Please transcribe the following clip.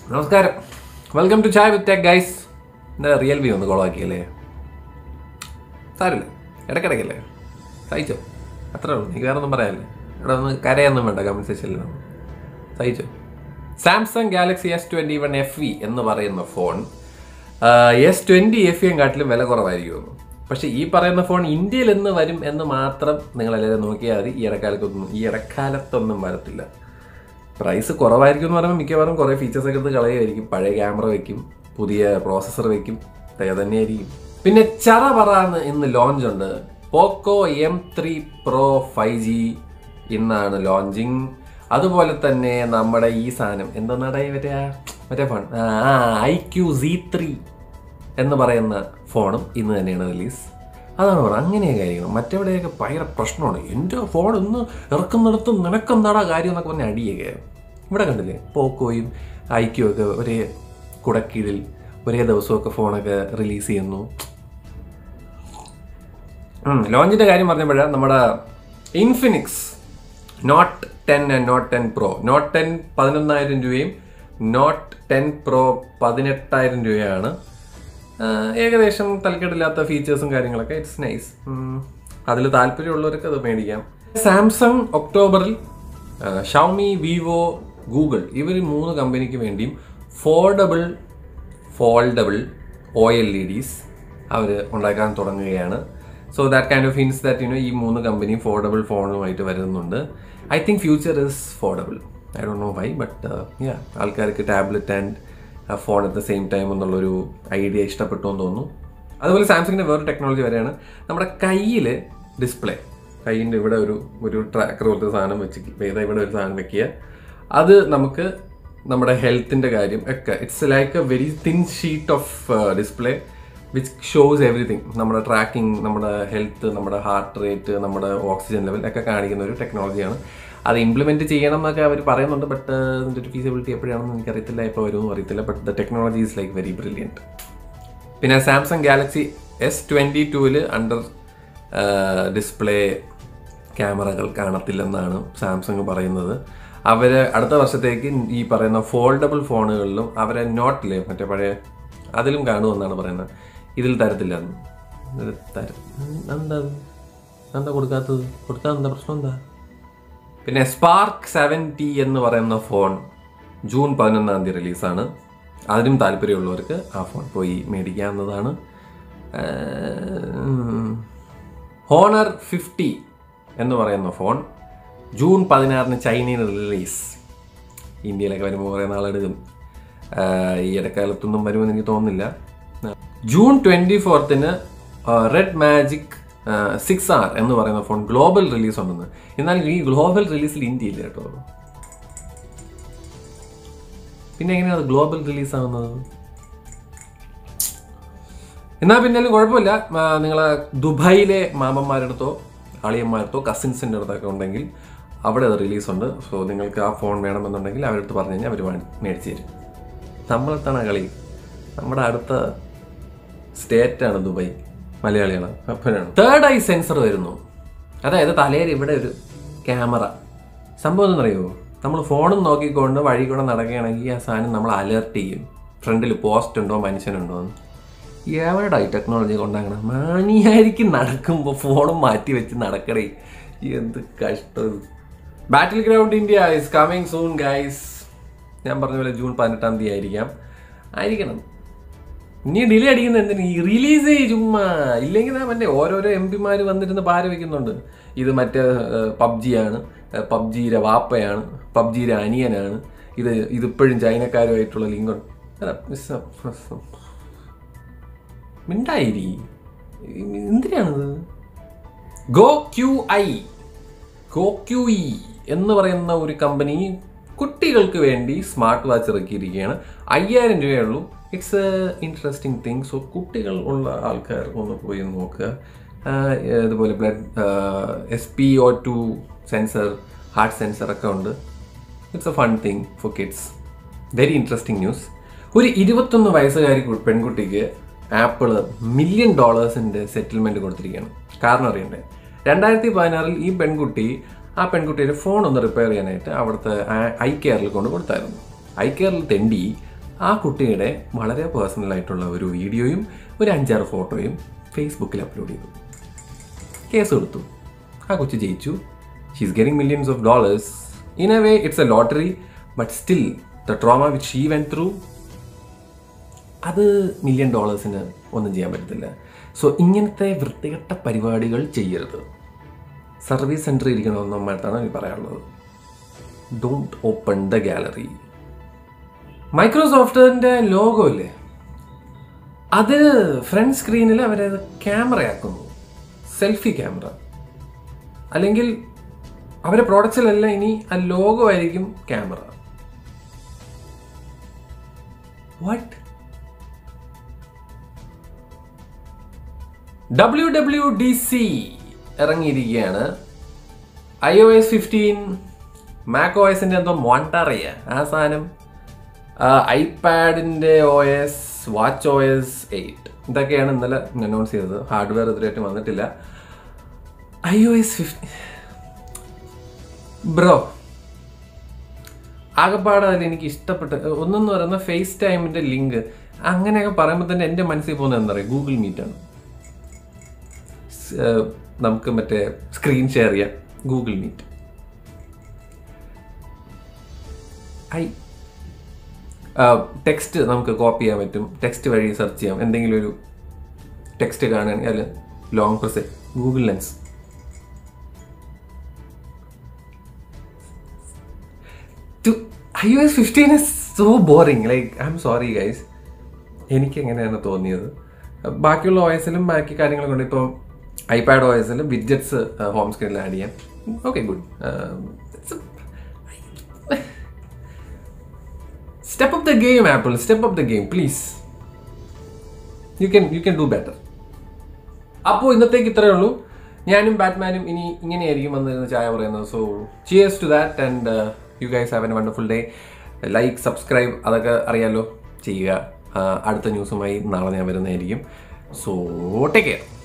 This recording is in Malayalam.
നമസ്കാരം welcome to Chai with tech guys എന്താ റിയൽ മീ ഒന്ന് കൊളാക്കിയല്ലേ സാരില്ല ഇടയ്ക്കിടയ്ക്കല്ലേ സഹിച്ചോ അത്രേ ഉള്ളൂ നീ വേറെ ഒന്നും പറയാല്ലേ ഇവിടെ ഒന്ന് കരയൊന്നും വേണ്ട കമന്റ് സെക്ഷനിൽ സഹിച്ചോ Samsung Galaxy S twenty one F V എന്ന് പറയുന്ന ഫോൺ എസ് ട്വൻറ്റി എഫ് വിയും കാട്ടിലും വില കുറവായിരിക്കുമെന്ന് പക്ഷേ ഈ പറയുന്ന ഫോൺ ഇന്ത്യയിൽ എന്ന് വരും എന്ന് മാത്രം നിങ്ങളെല്ലാവരും നോക്കിയാൽ മതി ഈ ഇടക്കാലത്തൊന്നും ഈ ഇടക്കാലത്തൊന്നും വരത്തില്ല പ്രൈസ് കുറവായിരിക്കും എന്ന് പറയുമ്പോൾ മിക്കവാറും കുറേ ഫീച്ചേഴ്സ് ഒക്കെ എടുത്ത് കളയുമായിരിക്കും പഴയ ക്യാമറ വെക്കും പുതിയ പ്രോസസ്സർ വെക്കും അത് തന്നെയായിരിക്കും പിന്നെ ചറ പറയാന്ന് ഇന്ന് ലോഞ്ച് ഉണ്ട് Poco M three Pro five G ഇന്നാണ് ലോഞ്ചിങ് അതുപോലെ തന്നെ നമ്മുടെ ഈ സാധനം എന്തെന്നാടാ ഈ മറ്റേ ആ- മറ്റേ ഫോൺ ആ ഐ ക്യു സി ത്രീ എന്ന് പറയുന്ന ഫോണും ഇന്ന് തന്നെയാണ് റിലീസ് അതാണ് പറയുന്നത് അങ്ങനെ കാര്യങ്ങൾ മറ്റെവിടെയൊക്കെ ഭയങ്കര പ്രശ്നമാണ് എൻ്റെ ഫോൺ ഇന്ന് ഇറക്കുന്നിടത്ത് നിനക്കെന്താടാ കാര്യം എന്നൊക്കെ പറഞ്ഞ് അടിയൊക്കെ ഇവിടെ കണ്ടില്ലേ പോക്കോയും ഐക്യു ഒക്കെ ഒരേ കുടക്കീഴിൽ ഒരേ ദിവസമൊക്കെ ഫോണൊക്കെ റിലീസ് ചെയ്യുന്നു ലോഞ്ചിൻ്റെ കാര്യം പറഞ്ഞപ്പോഴാണ് നമ്മുടെ Infinix Note ten and Note ten Pro Note ten പതിനൊന്നായിരം രൂപയും നോട്ട് ടെൻ പ്രോ പതിനെട്ടായിരം രൂപയാണ് ആഹ് ഏകദേശം തലക്കെട്ടില്ലാത്ത ഫീച്ചേഴ്സും കാര്യങ്ങളൊക്കെ ഇറ്റ്സ് നൈസ് അതിൽ താല്പര്യമുള്ളവർക്ക് അത് മേടിക്കാം സാംസങ് ഒക്ടോബറിൽ ഷൗമി വിവോ ഗൂഗിൾ ഇവർ മൂന്ന് കമ്പനിക്ക് വേണ്ടിയും foldable foldable O L E Ds അവർ ഉണ്ടാക്കാൻ തുടങ്ങുകയാണ് so that kind of hints that you know ഈ മൂന്ന് കമ്പനിയും ഫോർഡബിൾ ഫോണുമായിട്ട് വരുന്നുണ്ട് I think future is foldable I don't know why but ya ആൾക്കാർക്ക് tablet and phone at the same time എന്നുള്ളൊരു ഐഡിയ ഇഷ്ടപ്പെട്ടു എന്ന് തോന്നുന്നു അതുപോലെ സാംസങ്ങിൻ്റെ വേറെ ടെക്നോളജി വരെയാണ് നമ്മുടെ കയ്യിൽ ഡിസ്പ്ലേ കയ്യിൻ്റെ ഇവിടെ ഒരു ഒരു ട്രാക്കർ പോലത്തെ സാധനം വെച്ച് വേദ ഇവിടെ ഒരു സാധനം വെക്കുക അത് നമുക്ക് നമ്മുടെ ഹെൽത്തിൻ്റെ കാര്യം ഒക്കെ it's like a very thin sheet of display which shows everything നമ്മുടെ ട്രാക്കിംഗ് നമ്മുടെ ഹെൽത്ത് നമ്മുടെ ഹാർട്ട് റേറ്റ് നമ്മുടെ ഓക്സിജൻ ലെവൽ ഒക്കെ കാണിക്കുന്ന ഒരു ടെക്നോളജിയാണ് അത് ഇംപ്ലിമെന്റ് ചെയ്യണം എന്നൊക്കെ അവർ പറയുന്നുണ്ട് ബട്ട് അതിൻ്റെ ഒരു ഫീസിബിലിറ്റി എപ്പോഴാണെന്ന് എനിക്കറിയത്തില്ല ഇപ്പോൾ വരുമെന്ന് അറിയത്തില്ല but the technology is like very brilliant പിന്നെ സാംസങ് ഗാലക്സി എസ് ട്വൻറ്റി ടൂവിൽ അണ്ടർ ഡിസ്പ്ലേ ക്യാമറകൾ കാണത്തില്ലെന്നാണ് സാംസങ് പറയുന്നത് അവർ അടുത്ത വർഷത്തേക്ക് ഈ പറയുന്ന ഫോൾഡബിൾ ഫോണുകളിലും അവരെ നോട്ടിലെ മറ്റേ പഴയ അതിലും കാണുമെന്നാണ് പറയുന്നത് ഇതിൽ തരത്തില്ല എന്ന്. ഇത് തര- എന്താ അത്? എന്താ കൊടുക്കാത്തത് കൊടുക്കാൻ എന്താ പ്രശ്നം എന്താ പിന്നെ സ്പാർക്ക് സെവൻ ടി എന്ന് പറയുന്ന ഫോൺ ജൂൺ പതിനൊന്നാം തീയതി റിലീസാണ് അതിനും താല്പര്യമുള്ളവർക്ക് ആ ഫോൺ പോയി മേടിക്കാവുന്നതാണ് ഹോണർ ഫിഫ്റ്റി എന്ന് പറയുന്ന ഫോൺ ജൂൺ പതിനാറിന് ചൈനയിൽ റിലീസ് ഇന്ത്യയിലൊക്കെ വരുമ്പോൾ കുറേ നാളെടുക്കും ആഹ് ഈ ഇടക്കാലത്തൊന്നും വരുമെന്ന് എനിക്ക് തോന്നുന്നില്ല ജൂൺ ട്വൻറ്റി ഫോർത്തിന് റെഡ് മാജിക് സിക്സ് ആർ എന്ന് പറയുന്ന ഫോൺ ഗ്ലോബൽ റിലീസ് ഉണ്ടെന്ന് എന്നാൽ ഈ ഗ്ലോബൽ റിലീസിൽ ഇന്ത്യ ഇല്ല കേട്ടോ പിന്നെ എങ്ങനെയാണ് ഗ്ലോബൽ റിലീസ് ആവുന്നത് എന്നാൽ പിന്നാലും കുഴപ്പമില്ല നിങ്ങൾ ദുബായിലെ മാമന്മാരടുത്തോ അളിയന്മാരടുത്തോ കസിൻസിൻ്റെ അടുത്തൊക്കെ ഉണ്ടെങ്കിൽ അവിടെ അത് റിലീസുണ്ട് സോ നിങ്ങൾക്ക് ആ ഫോൺ വേണമെന്നുണ്ടെങ്കിൽ അവരുടെ അടുത്ത് പറഞ്ഞു കഴിഞ്ഞാൽ അവർ മേടിച്ച് തരും നമ്മളെത്താണ് കളി നമ്മുടെ അടുത്ത സ്റ്റേറ്റാണ് ദുബായ് മലയാളികളാണ് അപ്പോഴാണ് തേർഡ് ഐ സെൻസർ വരുന്നു അതായത് തലയിൽ ഇവിടെ ഒരു ക്യാമറ സംഭവം എന്നറിയുമോ നമ്മൾ ഫോണും നോക്കിക്കൊണ്ട് വഴി കൂടെ നടക്കുകയാണെങ്കിൽ ആ സാധനം നമ്മൾ അലേർട്ട് ചെയ്യും ഫ്രണ്ടിൽ പോസ്റ്റ് ഉണ്ടോ മനുഷ്യനുണ്ടോ എന്ന് എവിടെ ഈ ടെക്നോളജി കൊണ്ടാകണം മാനിയായിരിക്കും നടക്കുമ്പോൾ ഫോണും മാറ്റി വെച്ച് നടക്കണേ എന്ത് കഷ്ടം Battleground India is coming soon guys ഞാൻ പറഞ്ഞ പോലെ ജൂൺ പതിനെട്ടാം തീയതി ആയിരിക്കാം ആയിരിക്കണം ഇനി ഡിലേ അടിക്കുന്ന എന്തിന് ഈ റിലീസ് ചെയ്യ് ചുമ്മാ ഇല്ലെങ്കിൽ ദാ മറ്റേ ഓരോരോ എം പിമാർ വന്നിരുന്ന് പാര വെക്കുന്നുണ്ട് ഇത് മറ്റേ പബ്ജിയാണ് പബ്ജിയുടെ വാപ്പയാണ് പബ്ജിയുടെ അനിയനാണ് ഇത് ഇതിപ്പോഴും ചൈനക്കാരുമായിട്ടുള്ള ലിങ്കുണ്ട് അല്ല, മിസ് മിണ്ടായിരി എന്തിനാണിത് GOQii GOQii എന്ന് പറയുന്ന ഒരു കമ്പനി കുട്ടികൾക്ക് വേണ്ടി സ്മാർട്ട് വാച്ച് ഇറക്കിയിരിക്കുകയാണ് അയ്യായിരം രൂപയുള്ളൂ it's a interesting thing so കുട്ടികൾ ഉള്ള ആൾക്കാർ ഒന്ന് പോയി നോക്കുക ആഹ് ഇതുപോലെ blood S P O two sensor heart sensor ഒക്കെ ഉണ്ട് it's a fun thing for kids very interesting news ഒരു ഇരുപത്തൊന്ന് വയസ്സുകാരി കു- പെൺകുട്ടിക്ക് ആപ്പിള് മില്യൺ ഡോളേഴ്സിൻ്റെ സെറ്റിൽമെൻറ്റ് കൊടുത്തിരിക്കുകയാണ് കാരണം അറിയണ്ടേ രണ്ടായിരത്തി പതിനാറിൽ ഈ പെൺകുട്ടി ആ പെൺകുട്ടിയുടെ ഫോൺ ഒന്ന് റിപ്പയർ ചെയ്യാനായിട്ട് അവിടുത്തെ ഐ കെയറിൽ കൊണ്ട് കൊടുത്തായിരുന്നു ഐ കെയറിൽ തെണ്ടി ആ കുട്ടിയുടെ വളരെ പേഴ്സണൽ ആയിട്ടുള്ള ഒരു വീഡിയോയും ഒരു അഞ്ചാറ് ഫോട്ടോയും ഫേസ്ബുക്കിൽ അപ്ലോഡ് ചെയ്തു കേസ് കൊടുത്തു ആ കൊച്ചു ജയിച്ചു she's getting millions of dollars in a way it's a lottery but still the trauma which she went through അത് മില്യൺ ഡോളേഴ്സിന് ഒന്നും ചെയ്യാൻ പറ്റത്തില്ല സോ ഇങ്ങനത്തെ വൃത്തികെട്ട പരിപാടികൾ ചെയ്യരുത് സർവീസ് സെൻറ്ററിൽ ഇരിക്കണമെന്നുമായിട്ടാണ് എനിക്ക് പറയാനുള്ളത് ഡോണ്ട് ഓപ്പൺ ദ ഗാലറി മൈക്രോസോഫ്റ്റിൻ്റെ ലോഗോ ഇല്ലേ അത് ഫ്രണ്ട് സ്ക്രീനിൽ അവരത് ക്യാമറയാക്കുന്നു സെൽഫി ക്യാമറ അല്ലെങ്കിൽ അവരുടെ പ്രോഡക്ട്സിലെല്ലാം ഇനി ആ ലോഗോ ആയിരിക്കും camera what W W D C ഇറങ്ങിയിരിക്കുകയാണ് I O S fifteen Mac O എസിൻ്റെ എന്തോ മോണ്ടറിയ ആ സാധനം ഐപാഡിൻ്റെ O S watch O S eight ഇതൊക്കെയാണ് ഇന്നലെ അനൗൺസ് ചെയ്തത് ഹാർഡ്വെയർ ഇതുവരെയായിട്ട് വന്നിട്ടില്ല I O S fifty bro ആകെപ്പാടെ അതിൽ എനിക്ക് ഇഷ്ടപ്പെട്ട ഒന്നെന്ന് പറയുന്ന ഫേസ് ടൈമിൻ്റെ ലിങ്ക് അങ്ങനെയൊക്കെ പറയുമ്പോൾ തന്നെ എൻ്റെ മനസ്സിൽ പോകുന്നത് എന്താ പറയുക ഗൂഗിൾ മീറ്റാണ് നമുക്ക് മറ്റേ സ്ക്രീൻ ഷെയർ ചെയ്യാം ഗൂഗിൾ മീറ്റ് ഐ ടെക്സ്റ്റ് നമുക്ക് കോപ്പി ചെയ്യാൻ പറ്റും ടെക്സ്റ്റ് വഴി സെർച്ച് ചെയ്യാം എന്തെങ്കിലും ഒരു ടെക്സ്റ്റ് കാണുകയാണെങ്കിൽ അതിൽ long press Google Lens I S fifteen is so boring like I'm sorry guys എനിക്ക് എങ്ങനെയാണ് തോന്നിയത് ബാക്കിയുള്ള ഒ എസിലും ബാക്കി കാര്യങ്ങളും കൊണ്ട് ഇപ്പോൾ ഐപാഡ് ഒ എസിൽ വിഡ്ജറ്റ്സ് ഹോം സ്ക്രീനിൽ ആഡ് ചെയ്യാം okay good step up the game Apple step up the game please you can you can do better അപ്പോൾ ഇന്നത്തേക്ക് ഇത്രയേ ഉള്ളൂ ഞാനും ബാറ്റ്മാനും ഇനി ഇങ്ങനെയായിരിക്കും വന്നിരുന്ന് ചായ പറയുന്നത് so cheers to that and you guys have an wonderful day like subscribe അതൊക്കെ അറിയാലോ ചെയ്യുക അടുത്ത ന്യൂസുമായി നാളെ ഞാൻ വരുന്നതായിരിക്കും സോ ടേക്ക് കെയർ